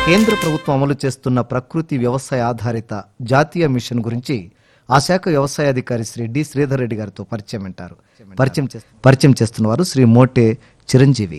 కేంద్ర ప్రభుత్వం అమలు చేస్తున్న ప్రకృతి వ్యవసాయ ఆధారిత జాతీయ మిషన్ గురించి ఆ శాఖ వ్యవసాయ అధికారి శ్రీ డి శ్రీధర్ రెడ్డి గారితో పరిచయం వింటారు పరిచయం చేస్- పరిచయం చేస్తున్నవారు శ్రీ మోటే చిరంజీవి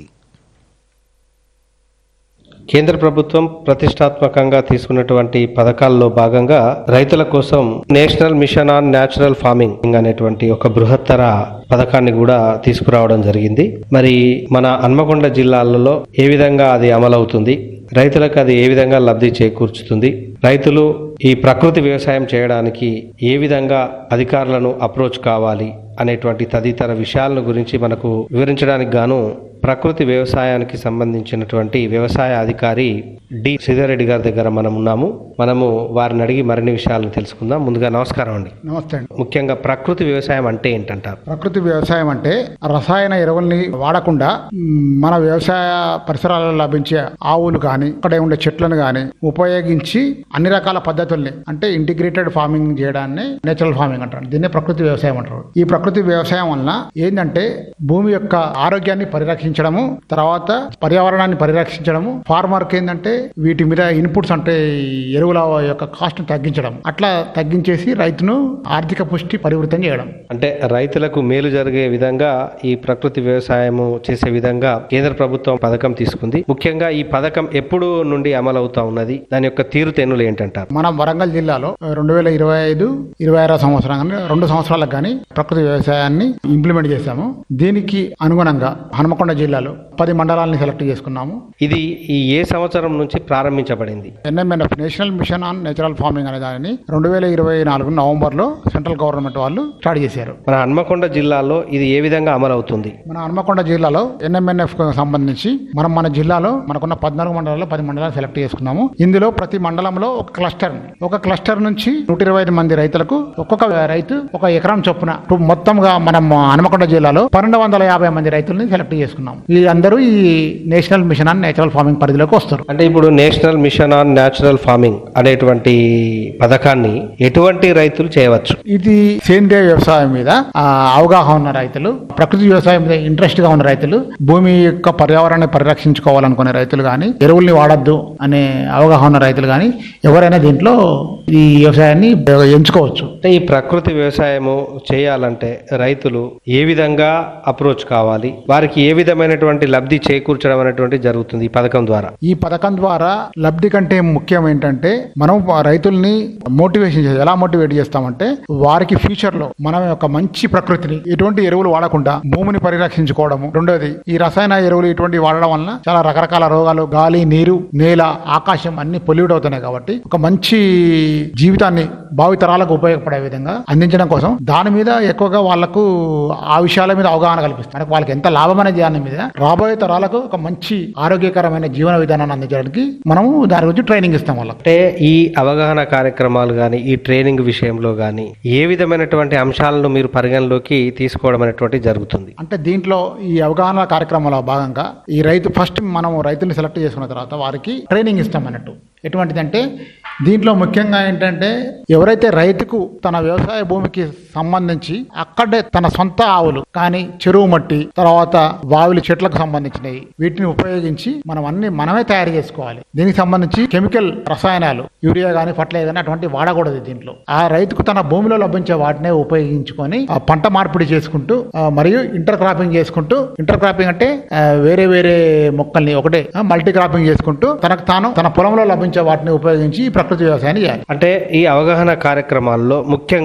కేంద్ర ప్రభుత్వం ప్రతిష్టాత్మకంగా తీసుకున్నటువంటి పథకాల్లో భాగంగా రైతుల కోసం national mission on natural farming అనేటువంటి ఒక బృహత్తర పథకాన్ని కూడా తీసుకురావడం జరిగింది మరి మన హన్మకొండ జిల్లాలలో ఏ విధంగా అది అమలవుతుంది రైతులకు అది ఏ విధంగా లబ్ధి చేకూర్చుతుంది రైతులు ఈ ప్రకృతి వ్యవసాయం చేయడానికి ఏ విధంగా అధికారులను అప్రోచ్ కావాలి అనేటువంటి తదితర విషయాల గురించి మనకు వివరించడానికి గాను ప్రకృతి వ్యవసాయానికి సంబంధించినటువంటి వ్యవసాయ అధికారి డి శ్రీధర్ రెడ్డి గారి దగ్గర మనం ఉన్నాము మనము వారిని అడిగి మరిన్ని విషయాలను తెలుసుకుందాం ముందుగా నమస్కారం అండి నమస్తే అండి ముఖ్యంగా ప్రకృతి వ్యవసాయం అంటే ఏంటంటారు ప్రకృతి వ్యవసాయం అంటే రసాయన ఎరువుల్ని వాడకుండా మ్, మన వ్యవసాయ పరిసరాలలో లభించే ఆవులు కానీ అక్కడే ఉండే చెట్లను కానీ ఉపయోగించి అన్ని రకాల పద్ధతుల్ని అంటే ఇంటిగ్రేటెడ్ ఫార్మింగ్ చేయడాన్ని నేచురల్ ఫార్మింగ్ అంటారు దీన్నే ప్రకృతి వ్యవసాయం అంటారు ఈ ప్రకృతి వ్యవసాయం వలన ఏంటంటే భూమి యొక్క ఆరోగ్యాన్ని పరిరక్షించడము తర్వాత పర్యావరణాన్ని పరిరక్షించడము ఫార్మర్కి ఏంటంటే వీటి మీద ఇన్పుట్స్ అంటే ఈ ఎరువుల యొక్క కాస్ట్ తగ్గించడం అట్లా తగ్గించేసి రైతును ఆర్థిక పుష్టి పరివృతం చేయడం అంటే రైతులకు మేలు జరిగే విధంగా ఈ ప్రకృతి వ్యవసాయము చేసే విధంగా కేంద్ర ప్రభుత్వం పథకం తీసుకుంది ముఖ్యంగా ఈ పథకం ఎప్పుడు నుండి అమలవుతా ఉన్నది దాని యొక్క తీరుతెన్నులు ఏంటంటారు మనం వరంగల్ జిల్లాలో రెండు వేల ఇరవై ఐదు ఇరవై ఆరో సంవత్సరం కానీ రెండు సంవత్సరాలకు కానీ ప్రకృతి వ్యవసాయాన్ని ఇంప్లిమెంట్ చేశాము దీనికి అనుగుణంగా హనుమకొండ జిల్లాలో పది మండలాలని సెలెక్ట్ చేసుకున్నాము ఇది ఈ ఏ సంవత్సరం నుంచి ప్రారంభించబడింది NMNF national mission on natural farming అనే దానిని రెండు వేల ఇరవై నాలుగు నవంబర్లో సెంట్రల్ గవర్నమెంట్ వాళ్ళు స్టార్ట్ చేశారు మన హన్మకొండ జిల్లాలో ఇది ఏ విధంగా అమలవుతుంది మన హనుమకొండ జిల్లాలో ఎన్ఎంఎన్ఎఫ్ సంబంధించి మనం మన జిల్లాలో మనకున్న పద్నాలుగు మండలాల్లో పది మండలాలు సెలెక్ట్ చేసుకున్నాము ఇందులో ప్రతి మండలంలో ఒక క్లస్టర్ ఒక క్లస్టర్ నుంచి నూట ఇరవై ఐదు మంది రైతులకు ఒక్కొక్క రైతు ఒక ఎకరం చొప్పున టు- మొత్తంగా మనం హనుమకొండ జిల్లాలో పన్నెండు వందల యాభై మంది రైతుల్ని సెలెక్ట్ చేసుకున్నాం వీళ్ళందరూ ఈ national mission on natural farming పరిధిలోకి వస్తారు అంటే ఇప్పుడు national mission on natural farming అనేటువంటి పథకాన్ని ఎటువంటి రైతులు చేయవచ్చు ఇది సేంద్రియ వ్యవసాయం మీద ఆ, అవగాహన ఉన్న రైతులు ప్రకృతి వ్యవసాయం మీద ఇంట్రెస్ట్ గా ఉన్న రైతులు భూమి యొక్క పర్యావరణాన్ని పరిరక్షించుకోవాలనుకునే రైతులు కానీ ఎరువుల్ని వాడద్దు అనే అవగాహన ఉన్న రైతులు కానీ ఎవరైనా దీంట్లో ఈ వ్యవసాయాన్ని ఎంచుకోవచ్చు అంటే ఈ ప్రకృతి వ్యవసాయము చేయాలంటే రైతులు ఏ విధంగా అప్రోచ్ కావాలి వారికి ఏ విధమైనటువంటి లబ్ధి చేకూర్చడం అనేటువంటి జరుగుతుంది ఈ పథకం ద్వారా ఈ పథకం ద్వారా లబ్ధి కంటే ముఖ్యం ఏంటంటే మనం ఆ రైతుల్ని మోటివేషన్ చేయాలి ఎలా మోటివేట్ చేస్తామంటే వారికి ఫ్యూచర్ లో మనం యొక్క మంచి ప్రకృతిని ఎటువంటి ఎరువులు వాడకుండా భూమిని పరిరక్షించుకోవడము రెండోది ఈ రసాయన ఎరువులు ఇటువంటి వాడడం వలన చాలా రకరకాల రోగాలు గాలి నీరు నేల ఆకాశం అన్ని పొల్యూట్ అవుతున్నాయి కాబట్టి ఒక మంచి జీవితాన్ని భావితరాలకు ఉపయోగపడే విధంగా అందించడం కోసం దాని మీద ఎక్కువగా వాళ్ళకు ఆ విషయాల మీద అవగాహన కల్పిస్తుంది మనకు వాళ్ళకి ఎంత లాభం అనే దాని మీద రాబోయే తరాలకు ఒక మంచి ఆరోగ్యకరమైన జీవన విధానాన్ని అందించడానికి మనము దాని గురించి ట్రైనింగ్ ఇస్తాం వాళ్ళకి అంటే ఈ అవగాహన కార్యక్రమాలు కానీ ఈ ట్రైనింగ్ విషయంలో కానీ ఏ విధమైనటువంటి అంశాలను మీరు పరిగణలోకి తీసుకోవడం అనేటువంటి జరుగుతుంది అంటే దీంట్లో ఈ అవగాహన కార్యక్రమంలో భాగంగా ఈ రైతు ఫస్ట్ మనం రైతుని సెలెక్ట్ చేసుకున్న తర్వాత వారికి ట్రైనింగ్ ఇస్తాం అన్నట్టు ఎటువంటిదంటే దీంట్లో ముఖ్యంగా ఏంటంటే ఎవరైతే రైతుకు తన వ్యవసాయ భూమికి సంబంధించి అక్కడే తన సొంత ఆవులు కానీ చెరువు మట్టి తర్వాత బావిలు చెట్లకు సంబంధించినవి వీటిని ఉపయోగించి మనం అన్ని మనమే తయారు చేసుకోవాలి దీనికి సంబంధించి కెమికల్ రసాయనాలు యూరియా కానీ ఫర్టిలైజర్ కానీ అటువంటి వాడకూడదు దీంట్లో ఆ రైతుకు తన భూమిలో లభించే వాటినే ఉపయోగించుకొని ఆ పంట మార్పిడి చేసుకుంటూ ఆ, మరియు ఇంటర్ క్రాపింగ్ చేసుకుంటూ ఇంటర్ క్రాపింగ్ అంటే ఆ, వేరే వేరే మొక్కల్ని ఒకటే మల్టీ క్రాపింగ్ చేసుకుంటూ తనకు తాను తన పొలంలో లభించే వాటిని ఉపయోగించి ఈ ప్రకృతి వ్యవసాయాన్ని చేయాలి అంటే ఈ అవగాహన కార్యక్రమాల్లో ముఖ్యంగా